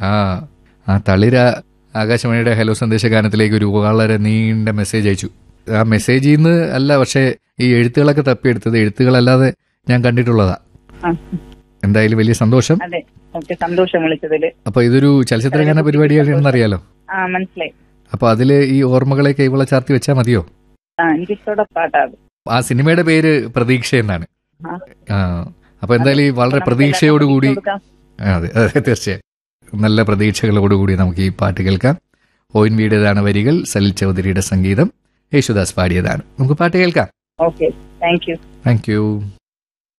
ആ ആ തളിര ആകാശവാണിയുടെ ഹലോ സന്ദേശ ഗാനത്തിലേക്ക് ഒരു വളരെ നീണ്ട മെസ്സേജ് അയച്ചു ആ മെസ്സേജിൽ നിന്ന് അല്ല പക്ഷേ ഈ എഴുത്തുകളൊക്കെ തപ്പിയെടുത്തത് എഴുത്തുകളല്ലാതെ ഞാൻ കണ്ടിട്ടുള്ളതാ ആ, എന്തായാലും വലിയ സന്തോഷം അതെ ഓക്കെ സന്തോഷം വിളിച്ചതില് അപ്പൊ ഇതൊരു ചലച്ചിത്ര ഗാന പരിപാടിയാണെന്ന് അറിയാലോ ആ മനസ്സിലായി അപ്പൊ അതില് ഈ ഓർമ്മകളെ കൈവള ചാർത്തി വെച്ചാൽ മതിയോ ആ എനിക്കിഷ്ടോടെ പാട്ടാണ് ആ സിനിമയുടെ പേര് പ്രതീക്ഷ എന്നാണ് ആ. ആ അപ്പൊ എന്തായാലും ഈ വളരെ നമുക്ക് പ്രതീക്ഷയോടുകൂടി കൊടുക്കാം. അതെ അതെ തീർച്ചയായും നല്ല പ്രതീക്ഷകളോടുകൂടി നമുക്ക് ഈ പാട്ട് കേൾക്കാം ഒ എൻ വിയുടേതാണ് വരികൾ സലിൽ ചൗധരിയുടെ സംഗീതം യേശുദാസ് പാടിയതാണ് നമുക്ക് പാട്ട് കേൾക്കാം okay thank you thank U